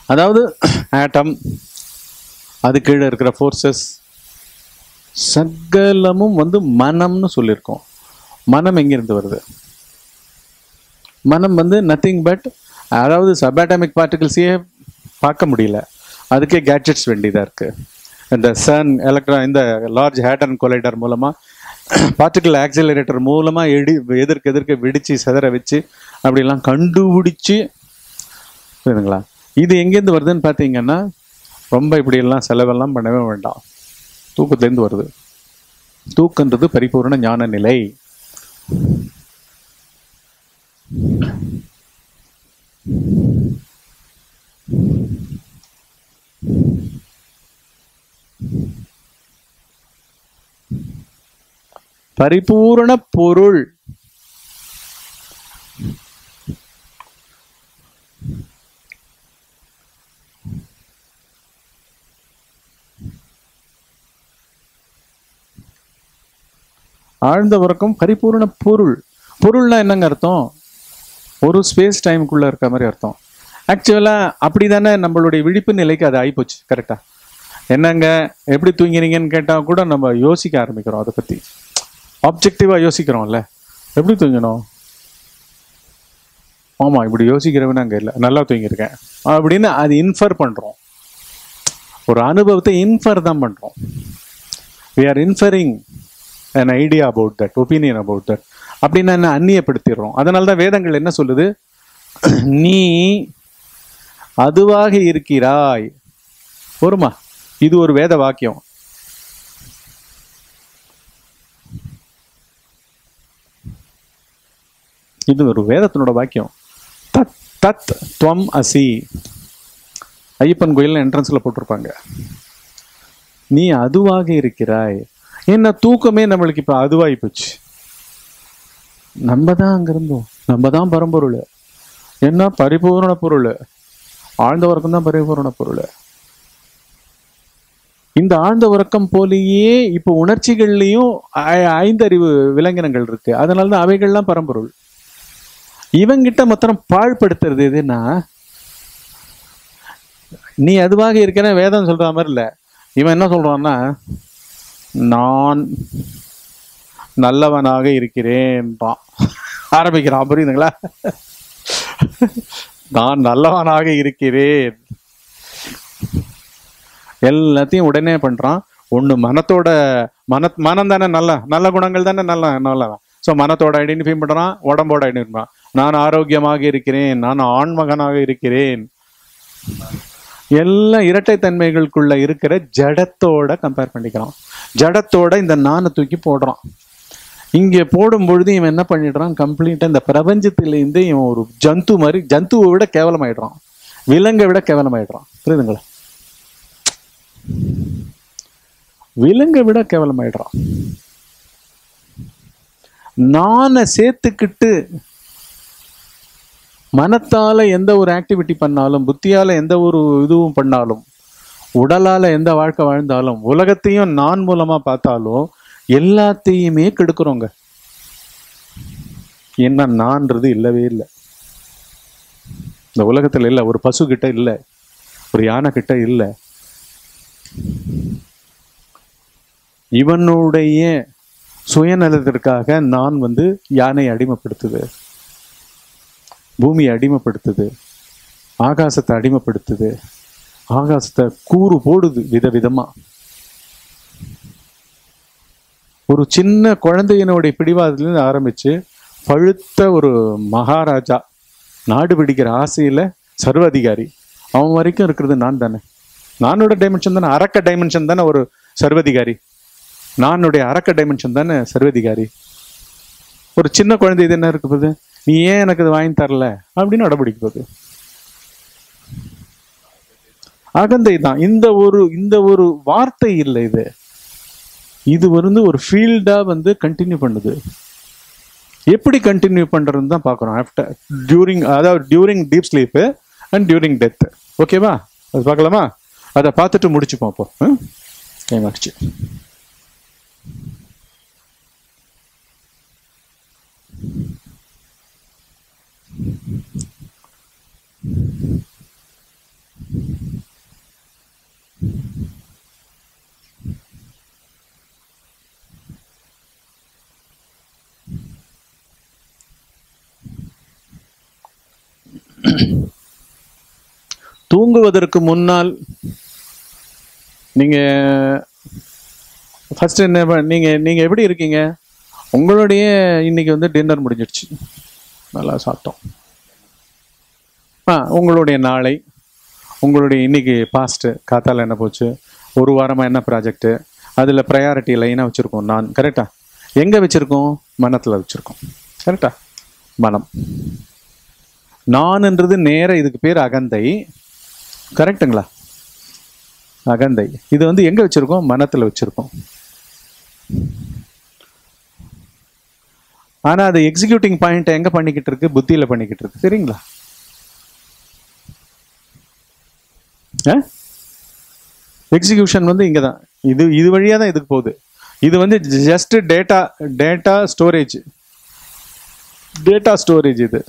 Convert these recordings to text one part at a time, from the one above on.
அதாவது ஆட்டம் அது கீழே இருக்கிற ஃபோர்ஸஸ் சகலமும் வந்து மனம்னு சொல்லியிருக்கோம் மனம் எங்கிருந்து வருது மனம் வந்து நத்திங் பட் அதாவது சபாட்டமிக் பார்ட்டிகிள்ஸையே பார்க்க முடியல அதுக்கே கேட்ஜெட்ஸ் வேண்டியதாக இருக்கு இந்த சன் எலக்ட்ரான் இந்த லார்ஜ் ஹேட்டன் கொலைடர் மூலமாக பார்ட்டிகிள் ஆக்சிலரேட்டர் மூலமாக எடி எதிர்க்க எதிர்க்க வெடிச்சு சிதற வச்சு அப்படிலாம் கண்டுபிடிச்சு புரியுதுங்களா இது எங்கேருந்து வருதுன்னு பார்த்தீங்கன்னா ரொம்ப இப்படியெல்லாம் செலவெல்லாம் பண்ணவே வேண்டாம் தூக்கத்துலேருந்து வருது தூக்கன்றது பரிபூர்ண ஞான நிலை பரிபூரண பொருள் ஆழ்ந்த உறக்கம் பரிபூரண பொருள் பொருள்னா என்னங்க அர்த்தம் ஒரு ஸ்பேஸ் டைமுக்குள்ள இருக்க மாதிரி அர்த்தம் ஆக்சுவலா அப்படிதானே நம்மளுடைய விழிப்பு நிலைக்கு அது ஆயிப்போச்சு கரெக்டா என்னங்க எப்படி தூங்கினீங்கன்னு கேட்டா கூட நம்ம யோசிக்க ஆரம்பிக்கிறோம் அதை பத்தி ஆப்ஜெக்டிவா யோசிக்கிறோம்ல எப்படி தூங்கணும் ஆமா இப்படி யோசிக்கிறவன் அங்க இல்லை நல்லா தூங்கியிருக்கேன் அப்படின்னு அது இன்ஃபர் பண்றோம் ஒரு அனுபவத்தை இன்ஃபர் தான் பண்றோம் we are inferring an idea about that opinion about that அப்படின்னு என்ன அந்நியப்படுத்திடுறோம் அதனால தான் வேதங்கள் என்ன சொல்லுது நீ அதுவாக இருக்கிறாய் போருமா இது ஒரு வேத வாக்கியம் இது ஒரு வேதத்தினோட வாக்கியம் தத் தத் துவம் அசி ஐயப்பன் கோயில் என்ட்ரன்ஸ்ல போட்டிருப்பாங்க நீ அதுவாக இருக்கிறாய் என்ன தூக்கமே நம்மளுக்கு இப்ப அதுவாகி போச்சு நம்ம தான் அங்க இருந்தோம் நம்ம தான் பரம்பொருள் என்ன பரிபூரண பொருள் ஆழ்ந்த உறக்கம் தான் பரிபூரண பொருள் இந்த ஆழ்ந்த உறக்கம் போலேயே இப்போ உணர்ச்சிகள்லயும் ஐ- ஐந்தறிவு விலங்கினங்கள் இருக்கு அதனால தான் அவைகள்லாம் பரம்பொருள் இவங்கிட்ட மொத்தம் பாழ்படுத்துறது எதுன்னா நீ அதுவாக இருக்கிற வேதம் சொல்ற மாதிரி இல்ல இவன் என்ன சொல்றான்னா நான் நல்லவனாக இருக்கிறேன்றான் ஆரம்பிக்கிறான் புரியுதுங்களா நான் நல்லவனாக இருக்கிறேன் எல்லாத்தையும் உடனே பண்றான் ஒண்ணு மனத்தோட மன மனம் தானே நல்ல நல்ல குணங்கள் தானே நல்ல நல்லவன் ஸோ மனத்தோட ஐடென்டிஃபை பண்றான் உடம்போட ஐடென்டிஃபை பண்றான் நான் ஆரோக்கியமாக இருக்கிறேன் நான் ஆண்மகனாக இருக்கிறேன் எல்லாம் இரட்டைத்தன்மைகளுக்குள்ள இருக்கிற ஜடத்தோட கம்பேர் பண்ணிக்கிறான் ஜடத்தோட இந்த நானை தூக்கி போடுறான் இங்க போடும் பொழுது இவன் என்ன பண்ணிடுறான் கம்ப்ளீட்டா இந்த பிரபஞ்சத்திலேருந்து இவன் ஒரு ஜந்து மாதிரி ஜந்துவை விட கேவலமாயிடுறான் விலங்கை விட கேவலமாயிடுறான் புரியுதுங்களா விலங்கை விட கேவலமாயிடுறான் நானை சேர்த்துக்கிட்டு மனத்தால எந்த ஒரு ஆக்டிவிட்டி பண்ணாலும் புத்தியால எந்த ஒரு இதுவும் பண்ணாலும் உடலால எந்த வாழ்க்கை வாழ்ந்தாலும் உலகத்தையும் நான் மூலமா பார்த்தாலும் எல்லாத்தையுமே கெடுக்கிறோங்க என்ன நான்றது இல்லவே இல்லை இந்த உலகத்துல இல்ல ஒரு பசு கிட்ட இல்ல ஒரு யானை கிட்ட இல்ல இவனுடைய சுயநலத்திற்காக நான் வந்து யானை அடிமைப்படுத்துது பூமியை அடிமைப்படுத்துது ஆகாசத்தை அடிமைப்படுத்துது ஆகாசத்தை கூறு போடுது விதவிதமா ஒரு சின்ன குழந்தையினுடைய பிடிவாதத்திலிருந்து ஆரம்பிச்சு பழுத்த ஒரு மகாராஜா நாடு பிடிக்கிற ஆசையில சர்வாதிகாரி அவன் வரைக்கும் இருக்கிறது நான் தானே நானோட டைமென்ஷன் தானே அரக்க டைமென்ஷன் தானே ஒரு சர்வதிகாரி நானுடைய அரக்க டைமென்ஷன் தானே சர்வதிகாரி ஒரு சின்ன குழந்தை இது என்ன இருக்கு போகுது நீ ஏன் எனக்கு இது வாங்கி தரல அப்படின்னு அடம்பிடிக்க போகுது அகந்தை தான் இந்த ஒரு இந்த ஒரு வார்த்தை இல்லை இது இது வந்து ஒரு ஃபீல்டா வந்து கண்டினியூ பண்ணுது எப்படி கண்டினியூ பண்றதுன்னு தான் பார்க்குறோம் ஆஃப்டர் டியூரிங் அதாவது during deep sleep and during death ஓகேவா அது பார்க்கலாமா அதை பார்த்துட்டு முடிச்சுப்போம் அப்போ ஏமாச்சு தூங்குவதற்கு முன்னால் நீங்க ஃபர்ஸ்ட் என்ன ப- நீங்க நீங்க எப்படி இருக்கீங்க உங்களுடைய இன்னைக்கு வந்து டின்னர் முடிஞ்சிடுச்சு நல்லா சாப்பிட்டோம் ஆ உங்களுடைய நாளை உங்களுடைய இன்னைக்கு பாஸ்ட் காத்தால என்ன போச்சு ஒரு வாரமா என்ன ப்ராஜெக்ட் அதுல ப்ரையாரிட்டி லைனாக வச்சிருக்கோம் நான் கரெக்டா எங்க வச்சிருக்கோம் மனத்துல வச்சிருக்கோம் கரெக்டா மனம் நான்ன்றது நேர இதுக்கு பேர் அகந்தை கரெக்ட்டுங்களா அகந்தை இது வந்து எங்க வச்சிருக்கோம் மனத்துல வச்சிருக்கோம் ஆனா அது எக்ஸிக்யூட்டிங் பாயிண்ட் எங்க பண்ணிக்கிட்டு இருக்கு புத்தியில பண்ணிக்கிட்டு இருக்கு சரிங்களா எக்ஸிகியூஷன் வந்து இங்க தான் இது இது வழியா தான் இதுக்கு போகுது இது வந்து just data data storage data storage இது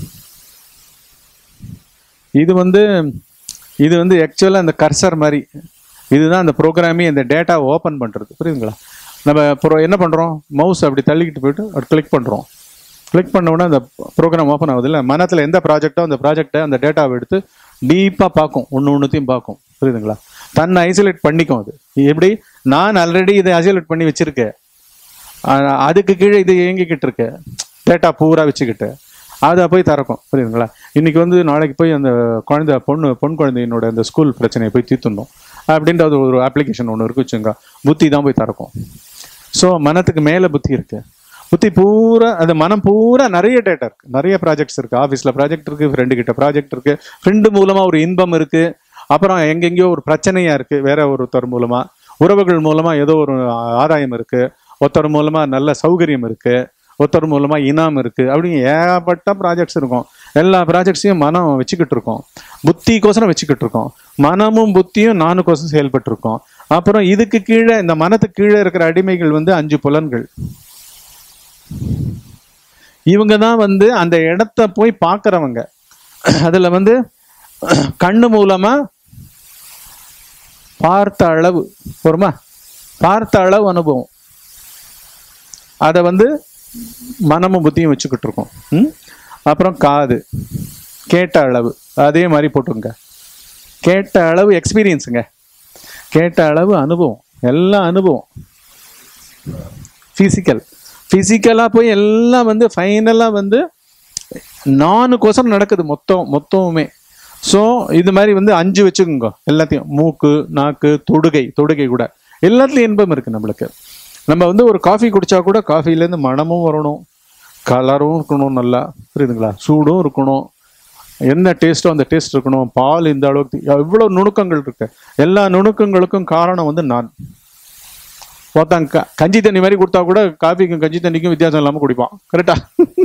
இது வந்து இது வந்து ஆக்சுவலாக அந்த கர்சர் மாதிரி இதுதான் அந்த ப்ரோக்ராமே இந்த டேட்டா ஓப்பன் பண்ணுறது புரியுதுங்களா நம்ம ப்ரோ என்ன பண்ணுறோம் மவுஸ் அப்படி தள்ளிக்கிட்டு போயிட்டு அப்படி கிளிக் பண்ணுறோம் கிளிக் பண்ண உடனே அந்த ப்ரோக்ராம் ஓப்பன் ஆகுது இல்லை மனத்தில் எந்த ப்ராஜெக்டோ அந்த ப்ராஜெக்டை அந்த டேட்டாவை எடுத்து டீப்பாக பார்க்கும் ஒன்று ஒன்றுத்தையும் பார்க்கும் புரியுதுங்களா தன்னை ஐசோலேட் பண்ணிக்கும் அது எப்படி நான் ஆல்ரெடி இதை ஐசோலேட் பண்ணி வச்சிருக்கேன் ஆனா, அதுக்கு கீழே இது இயங்கிக்கிட்டு இருக்கு டேட்டா பூரா வச்சுக்கிட்டு அதை போய் திறக்கும் புரியுதுங்களா இன்னைக்கு வந்து நாளைக்கு போய் அந்த குழந்தை பொண்ணு பொன் குழந்தையினோட அந்த ஸ்கூல் பிரச்சனையை போய் தீர்த்துடணும் அப்படின்றது ஒரு அப்ளிகேஷன் ஒன்று இருக்கு வச்சுங்க புத்தி தான் போய் திறக்கும் ஸோ மனத்துக்கு மேலே புத்தி இருக்கு புத்தி பூரா அந்த மனம் பூரா நிறைய டேட்டா இருக்கு நிறைய ப்ராஜெக்ட்ஸ் இருக்கு ஆஃபீஸில் ப்ராஜெக்ட் இருக்கு ஃப்ரெண்டு கிட்ட ப்ராஜெக்ட் இருக்கு ஃப்ரெண்டு மூலமா ஒரு இன்பம் இருக்கு அப்புறம் எங்கெங்கேயோ ஒரு பிரச்சனையா இருக்கு வேற ஒருத்தர் மூலமா உறவுகள் மூலமா ஏதோ ஒரு ஆதாயம் இருக்கு ஒருத்தர் மூலமா நல்ல சௌகரியம் இருக்கு ஒருத்தர் மூலமா இனாம் இருக்கு அப்படின்னு ஏகப்பட்ட ப்ராஜெக்ட்ஸ் இருக்கும் எல்லா ப்ராஜெக்ட்ஸையும் மனம் வச்சுக்கிட்டு இருக்கோம் புத்திக்கோசரம் வச்சுக்கிட்டு இருக்கோம் மனமும் புத்தியும் நானுக்கோசரம் செயல்பட்டு இருக்கோம் அப்புறம் இதுக்கு கீழே இந்த மனத்துக்கு கீழே இருக்கிற அடிமைகள் வந்து அஞ்சு புலன்கள் இவங்க தான் வந்து அந்த இடத்த போய் பார்க்கறவங்க அதுல வந்து கண்ணு மூலமா பார்த்த அளவு போருமா பார்த்த அளவு அனுபவம் அதை வந்து மனமும் புத்தியும் வச்சுக்கிட்டு இருக்கோம் ம்? அப்புறம் காது கேட்ட அளவு அதே மாதிரி போட்டுங்க கேட்ட அளவு எக்ஸ்பீரியன்ஸுங்க கேட்ட அளவு அனுபவம் எல்லாம் அனுபவம் ஃபிசிக்கல் ஃபிசிக்கலாக போய் எல்லாம் வந்து ஃபைனலாக வந்து நானுக்கோசரம் நடக்குது மொத்தம் மொத்தமுமே ஸோ இது மாதிரி வந்து அஞ்சு வச்சுக்கோங்க எல்லாத்தையும் மூக்கு நாக்கு தொடுகை தொடுகை கூட எல்லாத்துலேயும் இன்பம் இருக்கு நம்மளுக்கு நம்ம வந்து ஒரு காஃபி குடிச்சா கூட காஃபிலேருந்து மணமும் வரணும் கலரும் இருக்கணும் நல்லா புரியுதுங்களா சூடும் இருக்கணும் என்ன டேஸ்ட்டோ அந்த டேஸ்ட் இருக்கணும் பால் இந்த அளவுக்கு எவ்வளோ நுணுக்கங்கள் இருக்கு எல்லா நுணுக்கங்களுக்கும் காரணம் வந்து நான் ஒருத்தன் க- கஞ்சி தண்ணி மாதிரி கொடுத்தா கூட காஃபிக்கும் கஞ்சி தண்ணிக்கும் வித்தியாசம் இல்லாமல் குடிப்பான் கரெக்டா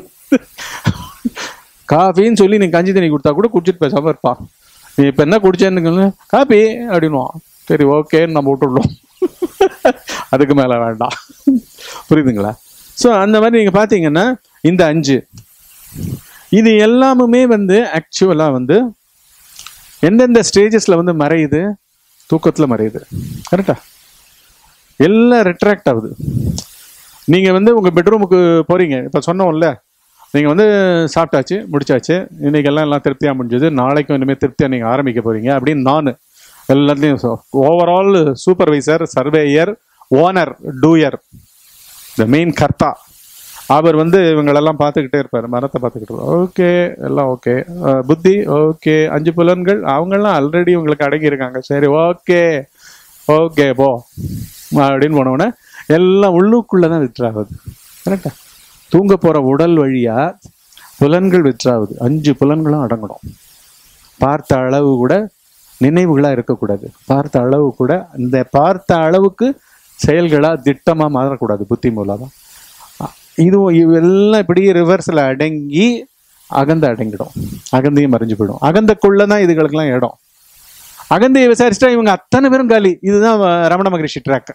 காஃபின்னு சொல்லி நீ கஞ்சி தண்ணி கொடுத்தா கூட குடிச்சிட்டு பேசாம இருப்பான் நீ இப்போ என்ன குடிச்சேன்னு காபி அப்படின்னுவான் சரி ஓகேன்னு நம்ம விட்டுடலாம் அதுக்கு மேலே வேண்டாம் புரியுதுங்களா ஸோ அந்த மாதிரி நீங்கள் பார்த்தீங்கன்னா இந்த அஞ்சு இது எல்லாமுமே வந்து ஆக்சுவலாக வந்து எந்தெந்த ஸ்டேஜஸில் வந்து மறையுது தூக்கத்தில் மறையுது கரெக்டா எல்லாம் ரெட்ராக்ட் ஆகுது நீங்கள் வந்து உங்கள் பெட்ரூமுக்கு போகிறீங்க இப்போ சொன்னோம்ல நீங்கள் வந்து சாப்பிட்டாச்சு முடிச்சாச்சு இன்னைக்கெல்லாம் எல்லாம் திருப்தியாக முடிஞ்சது நாளைக்கும் இனிமேல் திருப்தியாக நீங்கள் ஆரம்பிக்க போகிறீங்க அப்படின்னு நான் எல்லாத்தையும் overall supervisor surveyor owner doer the main கர்த்தா அவர் வந்து இவங்களெல்லாம் பார்த்துக்கிட்டே இருப்பார் மரத்தை பார்த்துக்கிட்டு ஓகே எல்லாம் ஓகே புத்தி ஓகே அஞ்சு புலன்கள் அவங்கெல்லாம் ஆல்ரெடி உங்களுக்கு அடங்கி இருக்காங்க சரி ஓகே ஓகே போ அப்படின்னு போனவுடனே எல்லாம் உள்ளுக்குள்ளே தான் விற்றாகுது கரெக்டா தூங்க போகிற உடல் வழியா புலன்கள் விற்றாகுது அஞ்சு புலன்களும் அடங்கணும் பார்த்த அளவு கூட நினைவுகளாக இருக்கக்கூடாது பார்த்த அளவு கூட இந்த பார்த்த அளவுக்கு செயல்களாக திட்டமாக மாறக்கூடாது புத்தி மூலமா இது இவெல்லாம் இப்படியே ரிவர்ஸில் அடங்கி அகந்த அடங்கிடும் அகந்தையும் மறைஞ்சு போயிடும் அகந்தக்குள்ள தான் இதுகளுக்கெல்லாம் இடம் அகந்தையை விசாரிச்சுட்டா இவங்க அத்தனை பேரும் காலி இதுதான் வ- ரமண மகரிஷி ட்ராக்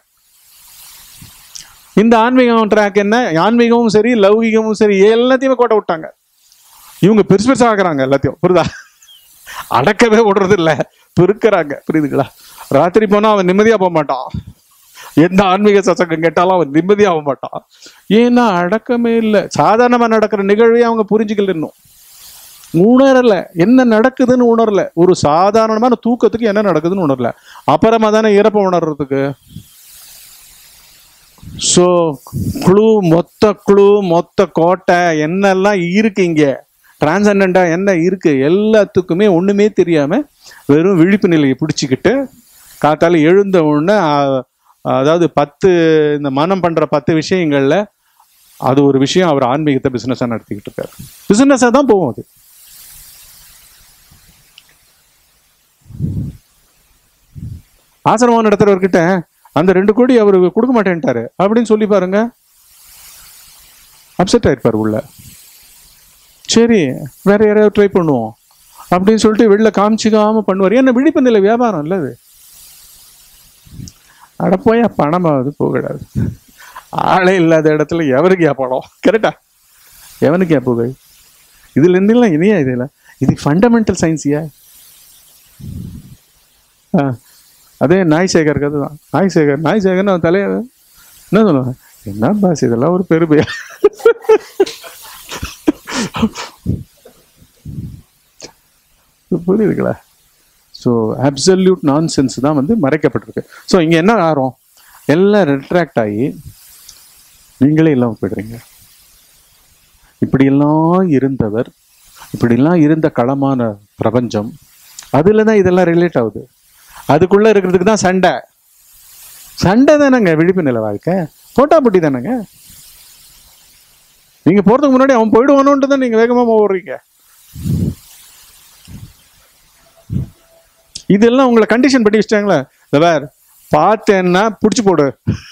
இந்த ஆன்மீகம் ட்ராக் என்ன ஆன்மீகமும் சரி லௌகிகமும் சரி எல்லாத்தையுமே கோட்டை விட்டாங்க இவங்க பெருசு பெருசா ஆக்குறாங்க எல்லாத்தையும் புரியுதா அடக்கவே விடுறது இல்ல பெருக்கிறாங்க புரியுதுங்களா ராத்திரி போனா அவன் நிம்மதியா போக மாட்டான் எந்த ஆன்மீக சசங்கம் கேட்டாலும் அவன் நிம்மதியா ஆக மாட்டான் ஏன்னா அடக்கமே இல்லை சாதாரணமா நடக்கிற நிகழ்வே அவங்க புரிஞ்சுக்கல இன்னும் உணரல என்ன நடக்குதுன்னு உணரல ஒரு சாதாரணமான தூக்கத்துக்கு என்ன நடக்குதுன்னு உணரல அப்புறமா தானே இறப்ப உணர்றதுக்கு ஸோ குழு மொத்த குழு மொத்த கோட்டை என்னெல்லாம் இருக்கு இங்க டிரான்சண்டா என்ன இருக்கு எல்லாத்துக்குமே ஒண்ணுமே தெரியாம வெறும் விழிப்பு நிலையை பிடிச்சிக்கிட்டு காத்தால எழுந்த உடனே அ- அதாவது பத்து இந்த மனம் பண்ற பத்து விஷயங்கள்ல அது ஒரு விஷயம் அவர் ஆன்மீகத்தை பிசினஸா நடத்திக்கிட்டு இருக்காரு பிசினஸா தான் போகும் அது ஆசிரமம் நடத்துறவர்கிட்ட அந்த ரெண்டு கோடி அவர் கொடுக்க மாட்டேன்ட்டாரு அப்படின்னு சொல்லி பாருங்க அப்செட் ஆயிருப்பார் உள்ள சரி வேற யாரையாவது ட்ரை பண்ணுவோம் அப்படின்னு சொல்லிட்டு வெளில காமிச்சிக்காம பண்ணுவார் ஏன்னா விழிப்பு நிலை வியாபாரம் இல்ல அது அட போய் பணமாவது போகக்கூடாது ஆளே இல்லாத இடத்துல எவருக்கு ஏன் பணம் கரெக்டா எவனுக்கு ஏன் புகழ் இதுல இருந்தெல்லாம் இனியா இதுல இது ஃபண்டமெண்டல் சயின்ஸியா ஆ அதே நாய் சேகர் கதை தான் நாய் சேகர் நாய் சேகர்னு அவன் தலைய என்ன சொல்லுவாங்க என்ன பாஸ் இதெல்லாம் ஒரு பெருமையா புரியுதுங்களா ஸோ அப்சல்யூட் நான்சென்ஸ் தான் வந்து மறைக்கப்பட்டிருக்கு ஸோ இங்கே என்ன ஆகிறோம் எல்லாம் ரெட்ராக்ட் ஆகி நீங்களே இல்லாமல் போயிடுறீங்க இப்படியெல்லாம் இருந்தவர் இப்படியெல்லாம் இருந்த களமான பிரபஞ்சம் அதில் தான் இதெல்லாம் ரிலேட் ஆகுது அதுக்குள்ளே இருக்கிறதுக்கு தான் சண்டை சண்டை தானேங்க விழிப்பு நிலை வாழ்க்கை போட்டா போட்டி தானேங்க நீங்க போறதுக்கு முன்னாடி அவன் போயிடுவானோன்ட்டு தான் நீங்க வேகமா ஓடுறீங்க இதெல்லாம் உங்களை கண்டிஷன் பண்ணி வச்சிட்டாங்களே இந்த வேர் பார்த்தேன்னா புடிச்சு போடு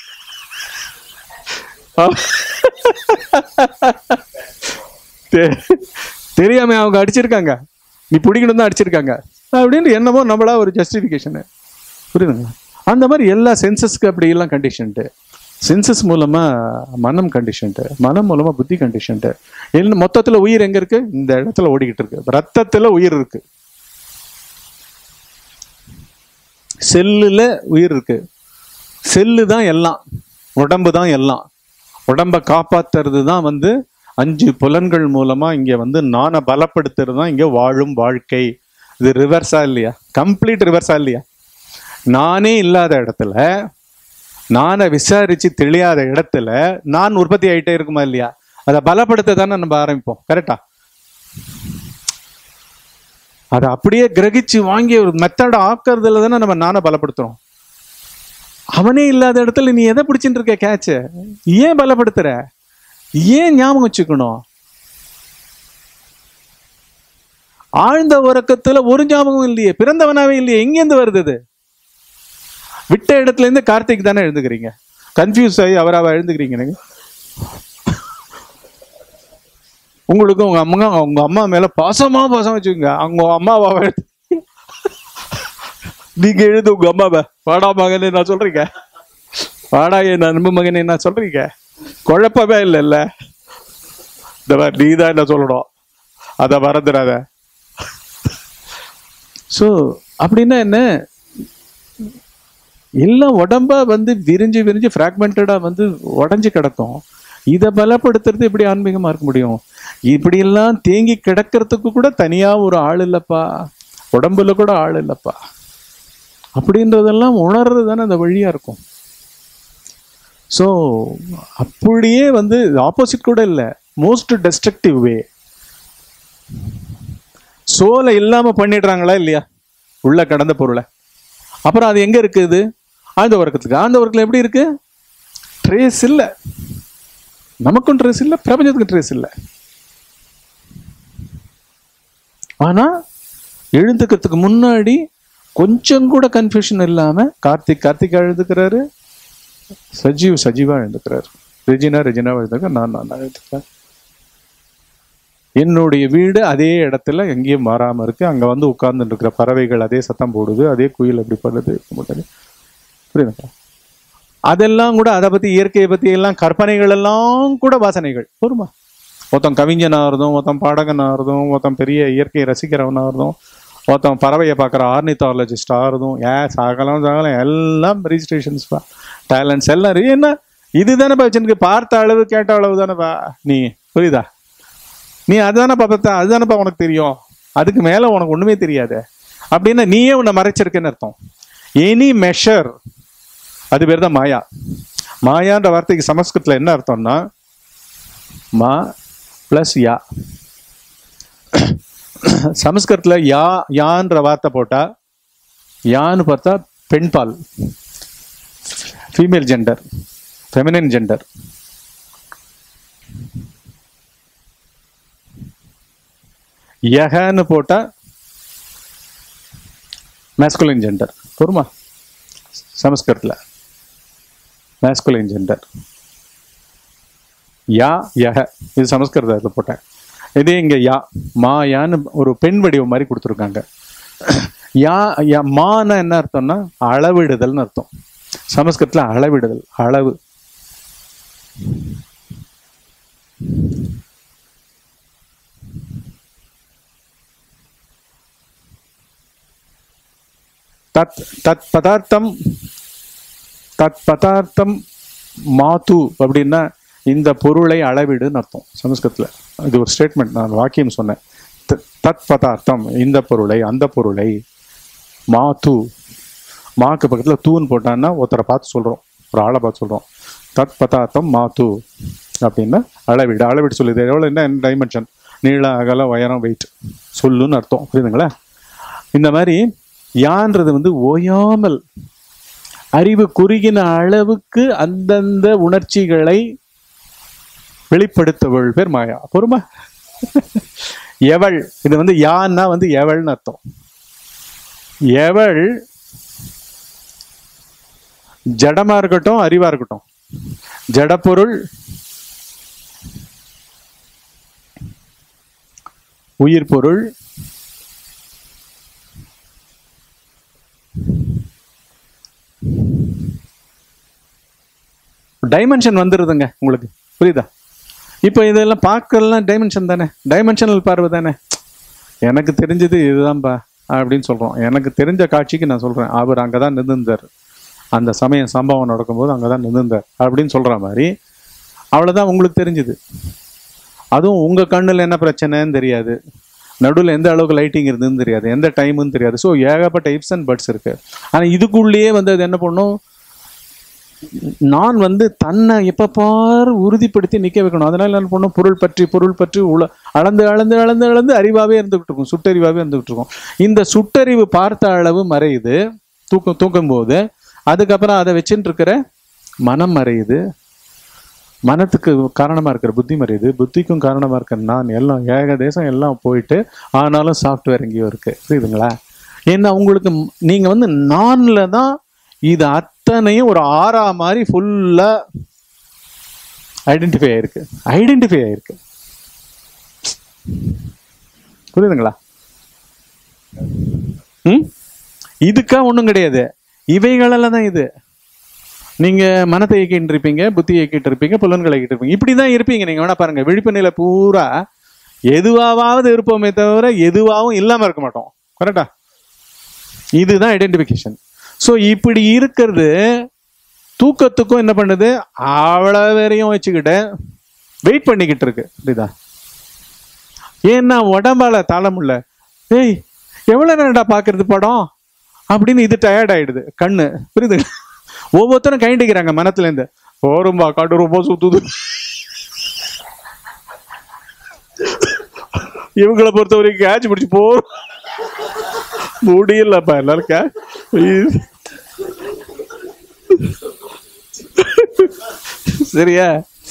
தெ- தெரியாம அவங்க அடிச்சிருக்காங்க நீ பிடிக்கணும் தான் அடிச்சிருக்காங்க அப்படின்னு என்னமோ நம்மளா ஒரு ஜஸ்டிஃபிகேஷனு புரியுதுங்களா அந்த மாதிரி எல்லா சென்சஸ்க்கு அப்படி எல்லாம் கண்டிஷன்ட்டு சென்சஸ் மூலமா மனம் கண்டிஷன்ட்டு மனம் மூலமா புத்தி கண்டிஷன்ட்டு என்ன மொத்தத்துல உயிர் எங்க இருக்கு இந்த இடத்துல ஓடிக்கிட்டு இருக்கு ரத்தத்துல உயிர் இருக்கு செல்லுல உயிர் இருக்கு செல்லு தான் எல்லாம் உடம்பு தான் எல்லாம் உடம்ப காப்பாத்துறது தான் வந்து அஞ்சு புலன்கள் மூலமா இங்க வந்து நானை பலப்படுத்துறது தான் இங்க வாழும் வாழ்க்கை இது ரிவர்ஸா இல்லையா கம்ப்ளீட் ரிவர்ஸா இல்லையா நானே இல்லாத இடத்துல நானை விசாரிச்சு தெளியாத இடத்துல நான் உற்பத்தி ஆயிட்டே இருக்குமா இல்லையா அதை பலப்படுத்த தானே நம்ம ஆரம்பிப்போம் கரெக்டா அதை அப்படியே கிரகிச்சு வாங்கி ஒரு மெத்தட் ஆக்குறதுல தானே நம்ம நானை பலப்படுத்துறோம் அவனே இல்லாத இடத்துல நீ எதை பிடிச்சிட்டு இருக்க கேட்ச ஏன் பலப்படுத்துற ஏன் ஞாபகம் வச்சுக்கணும் ஆழ்ந்த உறக்கத்துல ஒரு ஞாபகம் இல்லையே பிறந்தவனாவே இல்லையே எங்கேருந்து வருது இது விட்ட இடத்துல இருந்து கார்த்திக் தானே எழுந்துக்கிறீங்க கன்ஃபியூஸ் ஆகி அவராவ எழுந்துக்கிறீங்க நீங்க உங்களுக்கு உங்க அம்மா உங்க அம்மா மேல பாசமா பாசம் வச்சுக்கோங்க அவங்க அம்மாவை எழுது நீங்க எழுது உங்க அம்மாவை வாடா மகனே நான் சொல்றீங்க வாடா என் அன்பு மகனே நான் சொல்றீங்க குழப்பமே இல்லைல்ல இந்த மாதிரி நீ தான் என்ன சொல்லணும் அதை மறந்துடாத ஸோ அப்படின்னா என்ன எல்லாம் உடம்பா வந்து விரிஞ்சு விரிஞ்சு ஃப்ராக்மெண்டடா வந்து உடஞ்சு கிடக்கும் இதை பலப்படுத்துறது எப்படி ஆன்மீகமா இருக்க முடியும் இப்படி எல்லாம் தேங்கி கிடக்கிறதுக்கு கூட தனியா ஒரு ஆள் இல்லப்பா உடம்புல கூட ஆள் இல்லப்பா அப்படின்றதெல்லாம் உணர்றது தானே அந்த வழியா இருக்கும் ஸோ அப்படியே வந்து ஆப்போசிட் கூட இல்லை மோஸ்ட் டெஸ்ட்ரக்டிவ் வே சோலை இல்லாம பண்ணிடுறாங்களா இல்லையா உள்ள கடந்த பொருளை அப்புறம் அது எங்க இருக்குது ஆழ்ந்த உறக்கத்துக்கு ஆழ்ந்த உறக்கத்துல எப்படி இருக்கு ட்ரேஸ் இல்லை நமக்கும் ட்ரேஸ் இல்லை பிரபஞ்சத்துக்கும் ட்ரேஸ் இல்லை ஆனா எழுந்துக்கிறதுக்கு முன்னாடி கொஞ்சம் கூட கன்ஃபியூஷன் இல்லாம கார்த்திக் கார்த்திக் எழுதுக்கிறாரு சஜீவ் சஜீவா எழுதுக்கிறாரு ரெஜினா ரெஜினா எழுதுக்க நான் நான் எழுதுக்கிறேன் என்னுடைய வீடு அதே இடத்துல எங்கேயும் மாறாம இருக்கு அங்க வந்து உட்கார்ந்துட்டு இருக்கிற பறவைகள் அதே சத்தம் போடுது அதே குயில் அப்படி பண்ணுது பண்ணுது. புரியுதுங்களா அதெல்லாம் கூட அதை பத்தி இயற்கையை பத்தி எல்லாம் கற்பனைகள் எல்லாம் கூட வாசனைகள் போருமா ஒருத்தன் கவிஞனா இருந்தும் ஒருத்தன் பாடகனா இருந்தும் ஒருத்தன் பெரிய இயற்கையை ரசிக்கிறவனா இருந்தும் ஒருத்தன் பறவையை பார்க்குற ஆர்னித்தாலஜிஸ்டா இருந்தும் ஏ சகலம் சகலம் எல்லாம் ரிஜிஸ்ட்ரேஷன்ஸ் டேலண்ட்ஸ் எல்லாம் இருக்கு. என்ன இதுதானேப்பா வச்சுருக்கு பார்த்த அளவு கேட்ட அளவு தானேப்பா நீ புரியுதா நீ அதுதானப்பா பார்த்தா அதுதானப்பா உனக்கு தெரியும் அதுக்கு மேல உனக்கு ஒண்ணுமே தெரியாது அப்படின்னா நீயே உன்னை மறைச்சிருக்கேன்னு அர்த்தம் எனி மெஷர் அது பேர் தான் மாயா மாயான்ற வார்த்தைக்கு சமஸ்கிருதத்துல என்ன அர்த்தம்னா மா பிளஸ் யா சமஸ்கிருதத்துல யா யான்ற வார்த்தை போட்டா யான்னு பார்த்தா பெண் பால் ஃபீமேல் ஜெண்டர் ஃபெமினின் ஜெண்டர் யகன்னு போட்டா மேஸ்குலின் ஜெண்டர் பொறுமா சமஸ்கிருதத்தில் மேஸ்குலின் ஜெண்டர் யா யக இது சமஸ்கிருதத்தில் போட்டேன் இதே இங்க யா மா யான்னு ஒரு பெண் வடிவம் மாதிரி கொடுத்துருக்காங்க யா யா மானா என்ன அர்த்தம்னா அளவிடுதல்னு அர்த்தம் சமஸ்கிருதத்தில் அளவிடுதல் அளவு தத் தத் பதார்த்தம் தத் பதார்த்தம் மாத்து அப்படின்னா இந்த பொருளை அளவிடுன்னு அர்த்தம் சமஸ்கிருதத்தில் இது ஒரு ஸ்டேட்மெண்ட் நான் வாக்கியம் சொன்னேன் த- தத் பதார்த்தம் இந்த பொருளை அந்த பொருளை மாத்து மாக்கு பக்கத்தில் தூன்னு போட்டான்னா ஒருத்தரை பார்த்து சொல்கிறோம் ஒரு ஆளை பார்த்து சொல்கிறோம் தத் பதார்த்தம் மாத்து அப்படின்னா அளவிடு அளவிடு சொல்லுது எவ்வளோ என்ன டைமென்ஷன் நீள அகல உயரம் வெயிட் சொல்லுன்னு அர்த்தம் புரியுதுங்களா இந்த மாதிரி யான்றது வந்து ஓயாமல் அறிவு குறுகின அளவுக்கு அந்தந்த உணர்ச்சிகளை வெளிப்படுத்தவள் பேர் மாயா பொறுமா எவள் இது வந்து யான்னா வந்து எவள்னு அர்த்தம் எவள் ஜடமா இருக்கட்டும் அறிவா இருக்கட்டும் ஜடப்பொருள் உயிர் பொருள் டைமென்ஷன் வந்துருதுங்க உங்களுக்கு புரியுதா இப்போ இதெல்லாம் பார்க்கலாம் டைமென்ஷன் தானே டைமென்ஷனல் பார்வை தானே எனக்கு தெரிஞ்சது இதுதான்ப்பா அப்படின்னு சொல்றோம் எனக்கு தெரிஞ்ச காட்சிக்கு நான் சொல்றேன் அவர் அங்கே தான் நின்றுந்தார் அந்த சமயம் சம்பவம் நடக்கும்போது அங்கே தான் நின்றுந்தார் அப்படின்னு சொல்ற மாதிரி அவ்வளோதான் உங்களுக்கு தெரிஞ்சுது அதுவும் உங்க கண்ணுல என்ன பிரச்சனைன்னு தெரியாது நடுவில் எந்த அளவுக்கு லைட்டிங் இருந்ததுன்னு தெரியாது எந்த டைமுன்னு தெரியாது ஸோ ஏகப்பட்ட இப்ஸ் அண்ட் பட்ஸ் இருக்கு ஆனா இதுக்குள்ளேயே வந்து அது என்ன பண்ணும் நான் வந்து தன்னை எப்ப பாரு உறுதிப்படுத்தி நிக்க வைக்கணும் அதனால என்ன பண்ணும் பொருள் பற்றி பொருள் பற்றி உல அளந்து அளந்து அளந்து அளந்து அறிவாவே இருந்துகிட்டு இருக்கும் சுட்டறிவாவே இருந்துகிட்டு இருக்கும் இந்த சுட்டறிவு பார்த்த அளவு மறையுது தூக்கம் தூக்கும் போது அதுக்கப்புறம் அதை வச்சுட்டு இருக்கிற மனம் மறையுது மனத்துக்கு காரணமா இருக்கிற புத்தி மறையுது புத்திக்கும் காரணமா இருக்கிற நான் எல்லாம் ஏகதேசம் எல்லாம் போயிட்டு ஆனாலும் சாஃப்ட்வேர் எங்கேயோ இருக்கு புரியுதுங்களா ஏன்னா உங்களுக்கு ம்- நீங்க வந்து நான்ல தான் இது அத்தனையும் ஒரு ஆறா மாதிரி ஃபுல்லா ஐடென்டிஃபை ஆயிருக்கு ஐடென்டிஃபை ஆயிருக்கு புரியுதுங்களா ம் இதுக்கா ஒண்ணும் கிடையாது இவைகளெல்லாம் தான் இது நீங்க மனத்தை இயக்கிட்டு இருப்பீங்க புத்தி இயக்கிட்டு இருப்பீங்க புலன்களை இயக்கிட்டு இருப்பீங்க இப்படிதான் இருப்பீங்க நீங்க வேணா பாருங்க விழிப்பு நிலை பூரா எதுவாவது இருப்போமே தவிர எதுவாகவும் இல்லாம இருக்க மாட்டோம் கரெக்டா இதுதான் ஐடென்டிஃபிகேஷன் ஸோ இப்படி இருக்கிறது தூக்கத்துக்கும் என்ன பண்ணுது அவ்வளோ வரையும் வச்சுக்கிட்டு வெயிட் பண்ணிக்கிட்டு இருக்கு புரியுதா ஏன்னா உடம்பால தாள முடியல ஏய் எவ்வளவு நேரம்டா பாக்குறது படம் அப்படின்னு இது டயர்ட் ஆயிடுது கண்ணு புரியுது ஒவ்வொருத்தரும் கைண்டிக்கிறாங்க மனத்துல இருந்து போரும்பா காட்டு ரொம்ப சுத்துது இவங்களை பொறுத்த வரைக்கும் கேட்ச் பிடிச்சி போர் முடியலப்பா எல்லாரும் கே சரியா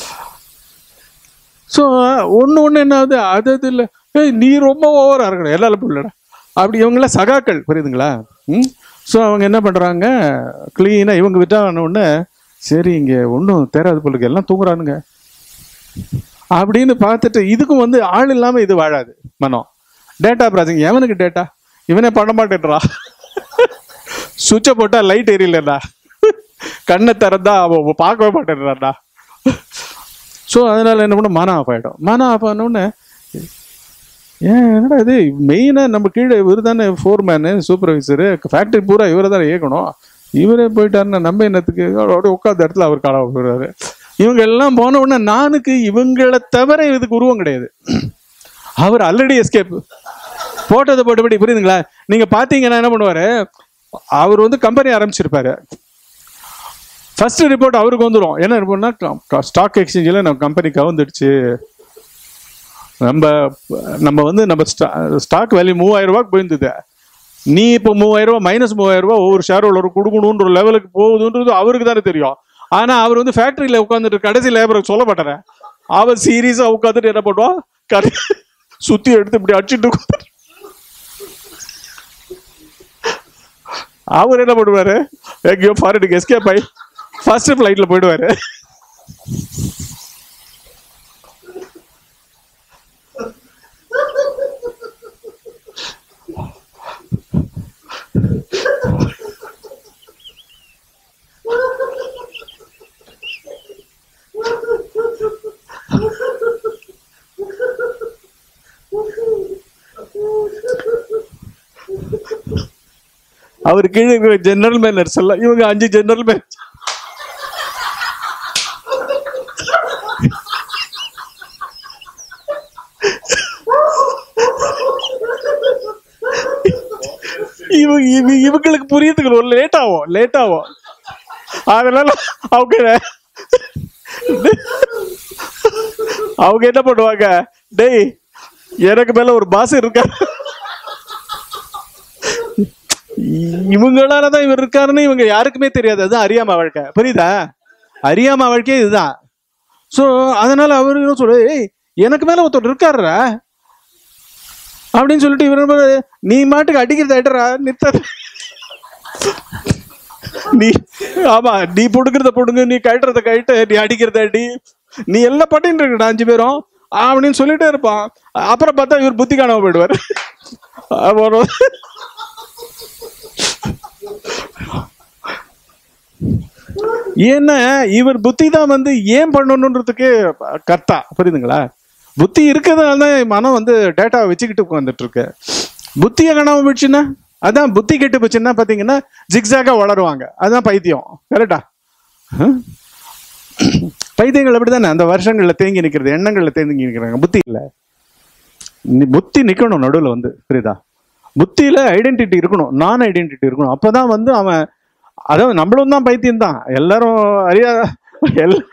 ஸோ ஒன்று ஒன்று என்ன ஆகுது அது அது இல்லை ஏய் நீ ரொம்ப ஓவராக இருக்கணும் எல்லாரும் இல்லைடா அப்படி இவங்களாம் சகாக்கள் புரியுதுங்களா ம் ஸோ அவங்க என்ன பண்ணுறாங்க க்ளீனாக இவங்க விட்டான உடனே சரி இங்கே ஒன்றும் தேராது போலுக்கு எல்லாம் தூங்குறானுங்க அப்படின்னு பார்த்துட்டு இதுக்கும் வந்து ஆள் இல்லாமல் இது வாழாது மனம் டேட்டா ப்ராசஸிங் எவனுக்கு டேட்டா இவனே பண்ண மாட்டேன்றா சுவிட்சை போட்டால் லைட் எரியலடா கண்ணை திறந்தா அவன் பார்க்கவே மாட்டேன்றான்டா ஸோ அதனால என்ன பண்ண மன ஆஃப் ஆகிடும் மன ஆஃப் ஆனோடனே ஏன் என்னடா இது மெயினாக நம்ம கீழே இவர் தானே ஃபோர்மேனு சூப்பர்வைசரு ஃபேக்ட்ரி பூரா இவரை தானே இயக்கணும் இவரே போயிட்டாருன்னா நம்ம என்னத்துக்கு அப்படியே உட்காந்த இடத்துல அவர் காணாம போயிடுறாரு இவங்க எல்லாம் போன உடனே நானுக்கு இவங்களை தவிர இதுக்கு உருவம் கிடையாது அவர் ஆல்ரெடி எஸ்கேப் போட்டதை போட்டபடி புரியுதுங்களா நீங்க பாத்தீங்கன்னா என்ன பண்ணுவாரு அவர் வந்து கம்பெனி ஆரம்பிச்சிருப்பாரு ஃபர்ஸ்ட் ரிப்போர்ட் அவருக்கு வந்துடும் என்ன ரிப்போர்ட்னா ஸ்டாக் எக்ஸ்சேஞ்சில் நம்ம கம்பெனி கவுந்துடுச்சு நம்ம நம்ம வந்து நம்ம ஸ்டாக் வேல்யூ மூவாயிரம் ரூபாய்க்கு போயிருந்தது நீ இப்போ மூவாயிரம் ரூபாய் மைனஸ் மூவாயிரம் ரூபாய் ஒவ்வொரு ஷேர் ஹோல்டர் கொடுக்கணுன்ற லெவலுக்கு போகுதுன்றது அவருக்கு தானே தெரியும் ஆனா அவர் வந்து ஃபேக்டரியில உட்காந்துட்டு கடைசி லேபருக்கு சொல்ல மாட்டாரு அவர் சீரியஸா உட்காந்துட்டு என்ன பண்ணுவான் கடை சுத்தி எடுத்து இப்படி அடிச்சுட்டு உட்கார்ந்துட்டு அவர் என்ன பண்ணுவாரு எங்கேயோ ஃபாரினுக்கு எஸ்கேப் ஆகி ஃபர்ஸ்ட் ஃபிளைட்ல போயிடுவாரு அவர் கீழே இருக்கிற ஜெனரல் மேனர்ஸ் எல்லாம் இவங்க அஞ்சு ஜெனரல் மேனர் இவங்க இவ- இவங்களுக்கு புரியறதுக்கு ஒரு லேட் ஆகும் லேட் ஆகும் அதனால அவங்க அவங்க என்ன பண்ணுவாங்க டேய் எனக்கு மேல ஒரு பாஸ் இருக்கா இவங்களாலதான் இவர் இருக்காருன்னு இவங்க யாருக்குமே தெரியாது அதுதான் அறியாம வாழ்க்கை புரியுதா அறியாம வாழ்க்கையே இதுதான் சோ அதனால அவரு என்ன சொல்லு ஏய் எனக்கு மேல ஒருத்தர் இருக்காருடா அப்படின்னு சொல்லிட்டு இவர் என்ன பண்ணுவாரு, நீ மாட்டுக்கு அடிக்கிறது அடிடா நிறுத்த நீ ஆமா நீ புடுங்கிறத புடுங்க நீ கழட்டுறத கழட்டு நீ அடிக்கிறத அடி நீ எல்லாம் பண்ணிட்டு இருக்கடா அஞ்சு பேரும் அப்படின்னு சொல்லிட்டே இருப்பான் அப்புறம் பார்த்தா இவர் புத்தி காணாம போயிடுவாரு அப்புறம் ஏன்னா இவர் புத்தி தான் வந்து ஏன் பண்ணணுன்றதுக்கு கர்த்தா புரியுதுங்களா புத்தி இருக்கிறதுனால தான் மனம் வந்து டேட்டா வச்சுக்கிட்டு உட்காந்துட்டு இருக்கு புத்தியை காணாம போயிடுச்சுன்னா அதான் புத்தி கெட்டு போச்சுன்னா பாத்தீங்கன்னா ஜிக்ஸாக வளருவாங்க அதுதான் பைத்தியம் கரெக்டா பைத்தியங்கள் அப்படிதானே அந்த வருஷங்கள்ல தேங்கி நிக்கிறது எண்ணங்கள்ல தேங்கி நிக்கிறாங்க புத்தி இல்ல நி- புத்தி நிக்கணும் நடுவுல வந்து புரியுதா புத்தியில ஐடென்டிட்டி இருக்கணும் நான் ஐடென்டிட்டி இருக்கணும் அப்பதான் வந்து அவன் அதாவது நம்மளும் தான் பைத்தியம் தான் எல்லாரும் அறியா எல்லா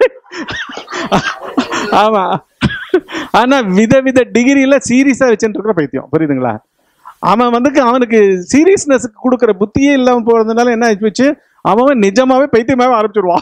ஆமா ஆனா விதவித டிகிரியில சீரியஸா வச்சுட்டு இருக்கிற பைத்தியம் புரியுதுங்களா அவன் வந்து அவனுக்கு சீரியஸ்னஸ்க்கு கொடுக்குற புத்தியே இல்லாம போறதுனால என்ன ஆச்சு போச்சு அவன் நிஜமாவே பைத்தியமாவே ஆரம்பிச்சிருவான்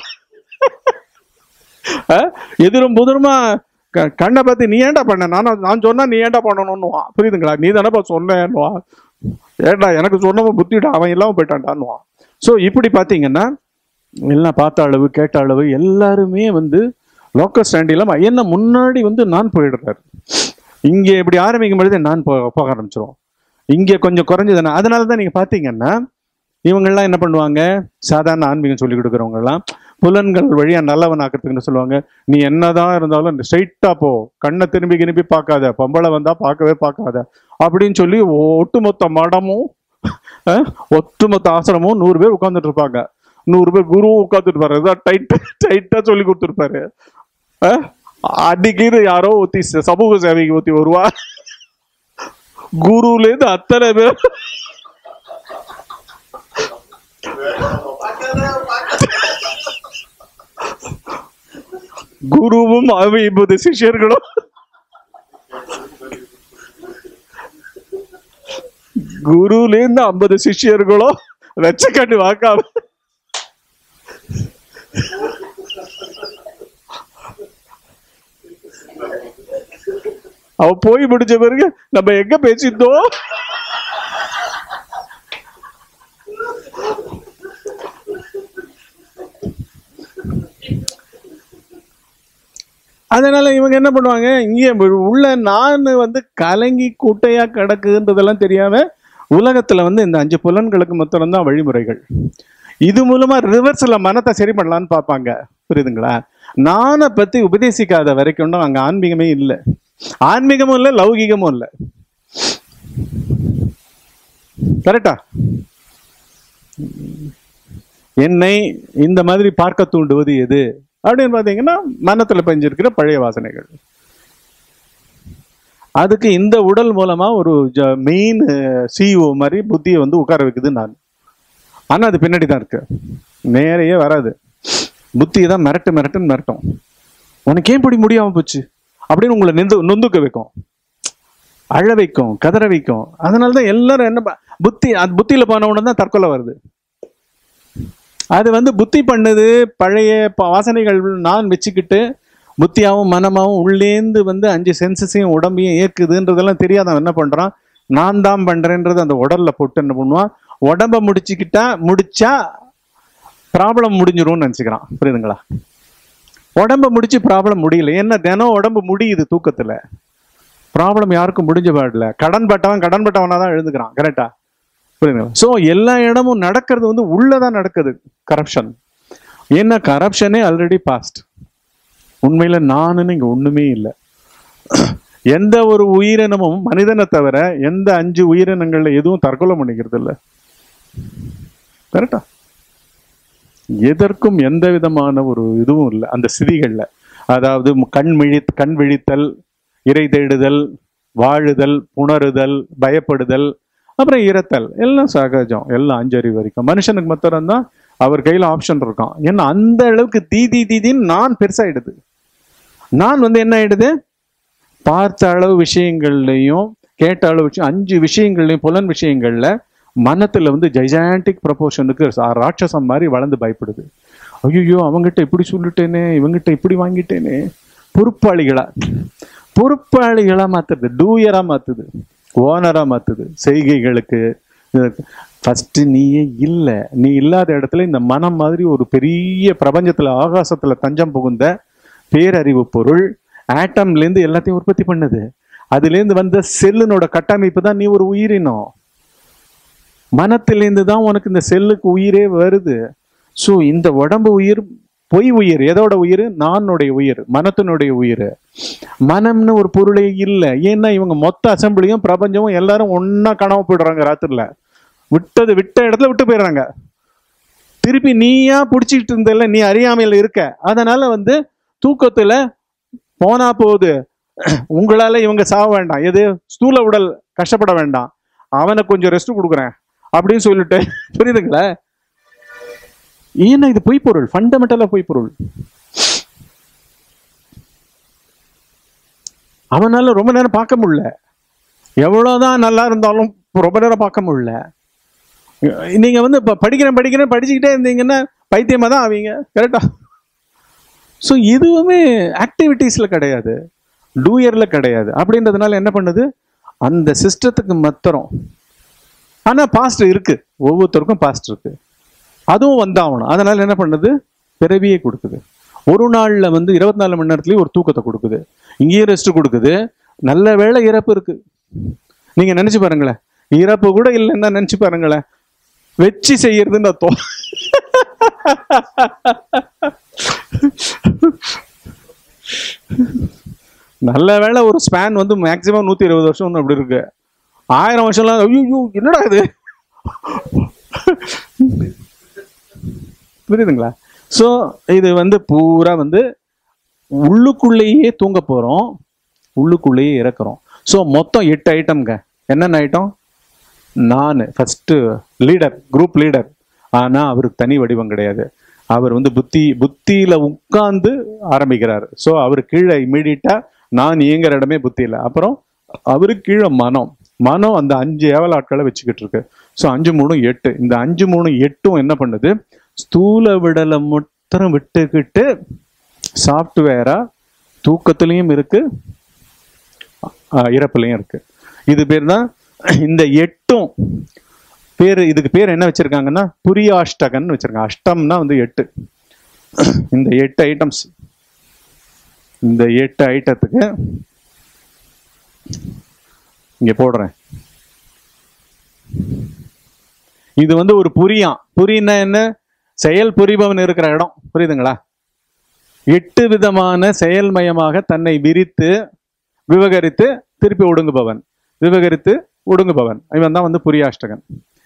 அஹ், எதிரும் புதிருமா க- கண்ணை பார்த்து நீ ஏன்டா பண்ண நான் நான் சொன்னா நீ ஏன்டா பண்ணணும்னுவான் புரியுதுங்களா நீ தானப்பா சொன்னேன்னுவான் ஏன்டா எனக்கு சொன்னவன் புத்திடா அவன் இல்லாம போயிட்டான்டான்னுவான் ஸோ இப்படி பார்த்தீங்கன்னா எல்லாம் பார்த்த அளவு கேட்ட அளவு எல்லாருமே வந்து லோக்கல் ஸ்டாண்ட் இல்லாம என்ன முன்னாடி வந்து நான் போயிடுறாரு இங்கே இப்படி ஆரம்பிக்கும் பொழுது நான் போக போக ஆரம்பிச்சிரும் இங்கே கொஞ்சம் குறைஞ்சதுன்னா அதனால தான் நீங்கள் பார்த்தீங்கன்னா இவங்கெல்லாம் என்ன பண்ணுவாங்க சாதாரண ஆன்மீகம் சொல்லி கொடுக்குறவங்க எல்லாம் புலன்கள் வழியா நல்லவன் ஆக்கிறதுக்குன்னு சொல்லுவாங்க நீ என்னதான் இருந்தாலும் ஸ்ட்ரைட்டா போ கண்ணை திரும்பி திரும்பி பார்க்காத பொம்பளை வந்தா பார்க்கவே பார்க்காத அப்படின்னு சொல்லி ஒட்டுமொத்த மடமும் அஹ், ஒட்டுமொத்த ஆசிரமும் நூறு பேர் உட்கார்ந்துட்டு இருப்பாங்க நூறு பேர் குருவும் உட்காந்துட்டு இருப்பாரு இதான் டைட் டைட்டா சொல்லி கொடுத்துருப்பாரு அஹ், அன்னைக்கு யாரோ ஒத்தி ச- சமூக சேவைக்கு ஒத்தி வருவா குருல இருந்து அத்தனை பேர் குருவும் ஐம்பது சிஷ்யர்களும் குருல இருந்து ஐம்பது சிஷ்யர்களும் வெச்சக்காட்டு வாக்காம அவ போய் முடிஞ்ச பிறகு நம்ம எங்க பேசியிருந்தோம் அதனால இவங்க என்ன பண்ணுவாங்க இங்கே உள்ள நான் வந்து கலங்கி கூட்டையா கிடக்குன்றதெல்லாம் தெரியாம உலகத்துல வந்து இந்த அஞ்சு புலன்களுக்கு மொத்தம் தான் வழிமுறைகள் இது மூலமா ரிவர்ஸ்ல மனத்தை சரி பண்ணலான்னு பார்ப்பாங்க புரியுதுங்களா நானை பத்தி உபதேசிக்காத வரைக்கும் அங்க ஆன்மீகமே இல்லை ஆன்மீகமும் இல்லை லௌகீகமும் இல்லை கரெக்டா என்னை இந்த மாதிரி பார்க்க தூண்டுவது எது அப்படின்னு பார்த்தீங்கன்னா மனத்துல பெஞ்சிருக்கிற பழைய வாசனைகள் அதுக்கு இந்த உடல் மூலமா ஒரு மெயின் சிஇஓ மாதிரி புத்தியை வந்து உட்கார வைக்குது நான் ஆனா அது பின்னாடி தான் இருக்கு நேரையே வராது புத்தி தான் மிரட்டு மிரட்டுன்னு மிரட்டும் உனக்கு ஏன் இப்படி முடியாம போச்சு அப்படின்னு உங்களை நெந்து நொந்துக்க வைக்கும் அழ வைக்கும் கதற வைக்கும் அதனால தான் எல்லாரும் என்ன ப- புத்தி அது புத்தியில போன உடனே தான் தற்கொலை வருது அது வந்து புத்தி பண்ணுது பழைய ப- வாசனைகள் நான் வச்சுக்கிட்டு புத்தியாவும் மனமாவும் உள்ளேந்து வந்து அஞ்சு சென்சஸையும் உடம்பையும் இயக்குதுன்றதெல்லாம் தெரியாதவன் என்ன பண்றான் நான் தான் பண்றேன்றது அந்த உடல்ல போட்டு என்ன பண்ணுவான் உடம்ப முடிச்சுக்கிட்டா முடிச்சா ப்ராப்ளம் முடிஞ்சிரும்னு நினைச்சுக்கிறான் புரியுதுங்களா உடம்ப முடிச்சு ப்ராப்ளம் முடியல ஏன்னா தினம் உடம்பு முடியுது தூக்கத்துல ப்ராப்ளம் யாருக்கும் முடிஞ்ச பாடல கடன் பட்டவன் கடன் பட்டவனா தான் எழுதுக்கிறான் கரெக்டா புரியுதுங்களா ஸோ எல்லா இடமும் நடக்கிறது வந்து உள்ளதான் நடக்குது கரப்ஷன் ஏன்னா கரப்ஷனே ஆல்ரெடி பாஸ்ட் உண்மையில நானுன்னு இங்க ஒண்ணுமே இல்லை எந்த ஒரு உயிரினமும் மனிதனை தவிர எந்த அஞ்சு உயிரினங்கள்ல எதுவும் தற்கொலை பண்ணிக்கிறது இல்ல கரெக்டா எதற்கும் எந்த விதமான ஒரு இதுவும் இல்லை அந்த ஸ்திதிகள்ல அதாவது மு- கண் விழி கண் விழித்தல் இறை தேடுதல் வாழுதல் புணருதல் பயப்படுதல் அப்புறம் இறத்தல் எல்லாம் சகஜம் எல்லாம் அஞ்சறிவு வரைக்கும் மனுஷனுக்கு மாத்திரம் தான் அவர் கையில ஆப்ஷன் இருக்கும் ஏன்னா அந்த அளவுக்கு தீதி தீதின்னு நான் பெருசாயிடுது நான் வந்து என்ன ஆயிடுது பார்த்த அளவு விஷயங்கள்லையும் கேட்ட அளவு விஷயம் அஞ்சு விஷயங்கள்லையும் புலன் விஷயங்கள்ல மனத்துல வந்து ஜைஜாண்டிக் ப்ரொபோர்ஷனுக்கு ராட்சசம் மாதிரி வளர்ந்து பயப்படுது ஐயோ அவங்ககிட்ட இப்படி சொல்லிட்டேனே இவங்கிட்ட இப்படி வாங்கிட்டேனே பொறுப்பாளிகளா பொறுப்பாளிகளா மாத்துறது டூயரா மாத்துது ஓனரா மாத்துது செய்கைகளுக்கு ஃபர்ஸ்ட் நீயே இல்ல நீ இல்லாத இடத்துல இந்த மனம் மாதிரி ஒரு பெரிய பிரபஞ்சத்துல ஆகாசத்துல தஞ்சம் புகுந்த பேரறிவு பொருள் ஆட்டம்ல இருந்து எல்லாத்தையும் உற்பத்தி பண்ணுது அதுல இருந்து வந்த செல்லினோட கட்டமைப்பு தான் நீ ஒரு உயிரினம் மனத்திலேருந்து தான் உனக்கு இந்த செல்லுக்கு உயிரே வருது ஸோ இந்த உடம்பு உயிர் பொய் உயிர் எதோட உயிர் நானுடைய உயிர் மனத்தினுடைய உயிர் மனம்னு ஒரு பொருளே இல்லை ஏன்னா இவங்க மொத்த அசம்பிளியும் பிரபஞ்சமும் எல்லாரும் ஒண்ணா காணாம போயிடுறாங்க ராத்திரில விட்டது விட்ட இடத்துல விட்டு போயிடுறாங்க திருப்பி நீயா பிடிச்சிக்கிட்டு இருந்தல நீ அறியாமையில இருக்க அதனால வந்து தூக்கத்துல போனா போகுது உங்களால இவங்க சாக வேண்டாம் எது ஸ்தூல உடல் கஷ்டப்பட வேண்டாம் அவனை கொஞ்சம் ரெஸ்ட் கொடுக்குறேன் அப்படின்னு சொல்லிட்டு புரியுதுங்களா ஏன்னா இது பொய் பொருள் ஃபண்டமெண்டலா பொய் பொருள் அவனால ரொம்ப நேரம் பார்க்க முடியல எவ்வளவுதான் நல்லா இருந்தாலும் ரொம்ப நேரம் பார்க்க முடியல நீங்க வந்து இப்ப படிக்கிறேன் படிக்கிறேன் படிச்சுக்கிட்டே இருந்தீங்கன்னா பைத்தியமா தான் ஆவீங்க கரெக்டா ஸோ இதுவுமே ஆக்டிவிட்டீஸ்ல கிடையாது டூயர்ல கிடையாது அப்படின்றதுனால என்ன பண்ணுது அந்த சிஸ்டத்துக்கு மத்திரம் ஆனா பாஸ்ட் இருக்கு ஒவ்வொருத்தருக்கும் பாஸ்ட் இருக்கு அதுவும் வந்தாகணும் அதனால என்ன பண்ணுது பிறவியே கொடுக்குது ஒரு நாள்ல வந்து இருபத்தி நாலு மணி நேரத்துலயும் ஒரு தூக்கத்தை கொடுக்குது இங்கேயும் ரெஸ்ட் கொடுக்குது நல்ல வேளை இறப்பு இருக்கு நீங்க நினைச்சு பாருங்களேன் இறப்பு கூட இல்லைன்னா நினைச்சு பாருங்களேன் வச்சு செய்யறதுன்னு அர்த்தம் நல்ல வேளை ஒரு ஸ்பேன் வந்து மேக்சிமம் நூத்தி இருபது வருஷம் அப்படி இருக்கு ஆயிரம் வருஷம்லாம் ஐயோ என்னடா இது புரியுதுங்களா ஸோ இது வந்து பூரா வந்து உள்ளுக்குள்ளேயே தூங்க போறோம் உள்ளுக்குள்ளேயே இறக்குறோம் ஸோ மொத்தம் எட்டு ஐட்டம்ங்க என்னென்ன ஐட்டம் நான் ஃபர்ஸ்ட் லீடர் குரூப் லீடர் ஆனா அவருக்கு தனி வடிவம் கிடையாது அவர் வந்து புத்தி புத்தியில உட்கார்ந்து ஆரம்பிக்கிறார் ஸோ அவர் கீழே இமீடியட்டா நான் இயங்குற இடமே புத்தியில அப்புறம் அவருக்கு கீழே மனம் மனம் அந்த அஞ்சு ஏவல் ஆட்களை வச்சுக்கிட்டு இருக்கு ஸோ அஞ்சு மூணு எட்டு இந்த அஞ்சு மூணு எட்டும் என்ன பண்ணுது ஸ்தூல விடலை மட்டும் விட்டுக்கிட்டு சாஃப்ட்வேரா தூக்கத்திலையும் இருக்கு அஹ் இறப்புலையும் இருக்கு இது பேர் தான் இந்த எட்டும் பேர் இதுக்கு பேர் என்ன வச்சிருக்காங்கன்னா புரியாஷ்டகன் வச்சிருக்காங்க அஷ்டம்னா வந்து எட்டு இந்த எட்டு ஐட்டம்ஸ் இந்த எட்டு ஐட்டத்துக்கு இங்க போடுறேன் இது வந்து ஒரு புரியான் புரின்னா என்ன செயல் புரிபவன் இருக்கிற இடம் புரியுதுங்களா எட்டு விதமான செயல்மயமாக தன்னை விரித்து விவகரித்து திருப்பி ஒடுங்குபவன் விவகரித்து ஒடுங்குபவன் இவன் தான் வந்து புரியாஷ்டகன்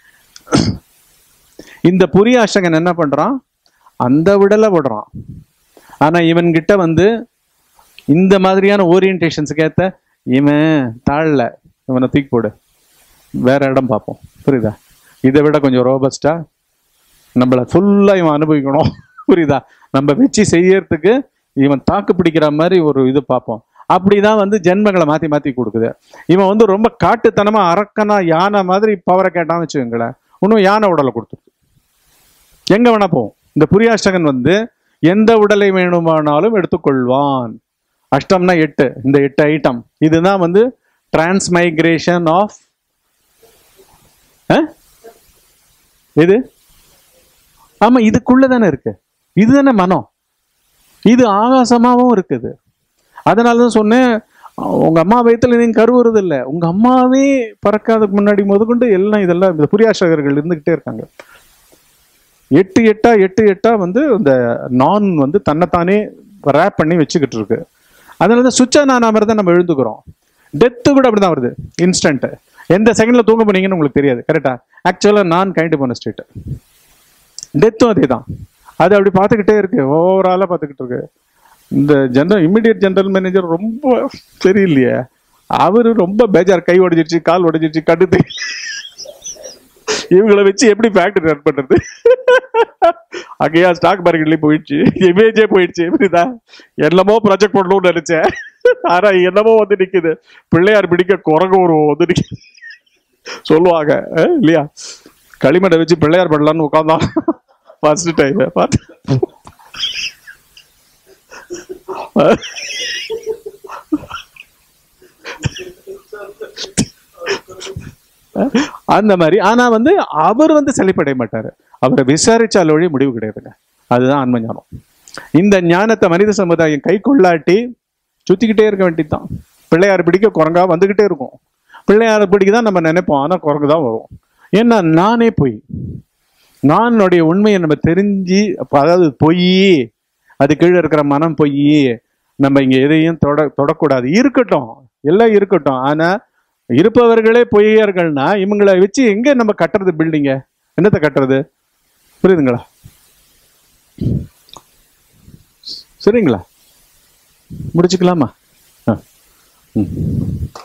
இந்த புரியாஷ்டகன் என்ன பண்றான் அந்த விடலை விடுறான் ஆனா இவன்கிட்ட வந்து இந்த மாதிரியான ஓரியன்டேஷன்ஸுக்கு ஏத்த இவன் தாழல இவனை தூக்கி போடு வேற இடம் பார்ப்போம் புரியுதா இதை விட கொஞ்சம் ரோபஸ்டா நம்மள ஃபுல்லா இவன் அனுபவிக்கணும் புரியுதா நம்ம வச்சு செய்யறதுக்கு இவன் தாக்கு பிடிக்கிற மாதிரி ஒரு இது பார்ப்போம் அப்படிதான் வந்து ஜென்மங்களை மாத்தி மாத்தி கொடுக்குது இவன் வந்து ரொம்ப காட்டுத்தனமா அரக்கனா யானை மாதிரி பவரை கேட்டான்னு வச்சுக்கோங்களேன் இன்னும் யானை உடலை கொடுத்துருக்கு எங்க வேணா போவோம் இந்த புரியாஷ்டகன் வந்து எந்த உடலை வேணுமானாலும் எடுத்துக்கொள்வான் அஷ்டம்னா எட்டு இந்த எட்டு ஐட்டம் இதுதான் வந்து டிரான்ஸ்மைக்ரேஷன் ஆஃப் இது ஆமா இதுக்குள்ள தானே இருக்கு இதுதானே மனம் இது ஆகாசமாவும் இருக்குது அதனால தான் சொன்னேன் உங்க அம்மா வயித்துல நீங்க கருவுறது இல்ல உங்க அம்மாவே பறக்காததுக்கு முன்னாடி முதற்கொண்டு எல்லாம் இதெல்லாம் இந்த புரியாசகர்கள் இருந்துகிட்டே இருக்காங்க எட்டு எட்டா எட்டு எட்டா வந்து இந்த நான் வந்து தன்னைத்தானே ரேப் பண்ணி வச்சுக்கிட்டு இருக்கு அதனால தான் சுவிட்சா நான் மாதிரி தான் நம்ம எழுந்துக்கிறோம் டெத்து கூட அப்படிதான் வருது இன்ஸ்டன்ட் எந்த செகண்ட்ல தூங்க போனீங்கன்னு உங்களுக்கு தெரியாது கரெக்டா ஆக்சுவலா நான் கைண்டு போன ஸ்டேட் டெத்தும் அதே தான் அது அப்படி பார்த்துக்கிட்டே இருக்கு ஓவராலாக பார்த்துக்கிட்டு இருக்கு இந்த ஜெனரல் இமிடியட் ஜெனரல் மேனேஜர் ரொம்ப சரியில்லையே அவரு ரொம்ப பேஜார் கை உடைஞ்சிருச்சு கால் உடைஞ்சிருச்சு கண்டு தெரியல. இவங்களை வச்சு எப்படி ஃபேக்டரி ரன் பண்றது அங்கேயா ஸ்டாக் மார்க்கெட்லயே போயிடுச்சு இமேஜே போயிடுச்சு புரியுதா என்னமோ ப்ராஜெக்ட் பண்ணணும்னு நினைச்சேன் ஆனா என்னமோ வந்து நிக்குது பிள்ளையார் பிடிக்க குரங்கு ஒரு வந்து நிக்குது சொல்லுவாங்க அஹ், இல்லையா களிமண்ணை வச்சு பிள்ளையார் பண்ணலாம்னு உட்காந்தான் ஃபர்ஸ்ட் டைம் பார்த்து அந்த மாதிரி ஆனா வந்து அவர் வந்து செழிப்படைய மாட்டாரு அவரை விசாரிச்சால் ஒழி முடிவு கிடையாதுங்க அதுதான் ஆன்ம ஞானம் இந்த ஞானத்தை மனித சமுதாயம் கை கொள்ளாட்டி சுத்திக்கிட்டே இருக்க வேண்டியதுதான் பிள்ளையார் பிடிக்க குரங்கா வந்துகிட்டே இருக்கும் பிள்ளையார் பிடிக்க தான் நம்ம நினைப்போம் ஆனா குரங்கு தான் வரும் ஏன்னா நானே பொய் நானுடைய உண்மையை நம்ம தெரிஞ்சு அப்ப அதாவது பொய் அது கீழே இருக்கிற மனம் பொய் நம்ம இங்க எதையும் தொட தொடக்கூடாது இருக்கட்டும் எல்லாம் இருக்கட்டும் ஆனா இருப்பவர்களே பொய்யர்கள்னா இவங்களை வச்சு எங்க நம்ம கட்டுறது பில்டிங்க என்னத்தை கட்டுறது புரியுதுங்களா சரிங்களா முடிச்சுக்கலாமா ஆ ம்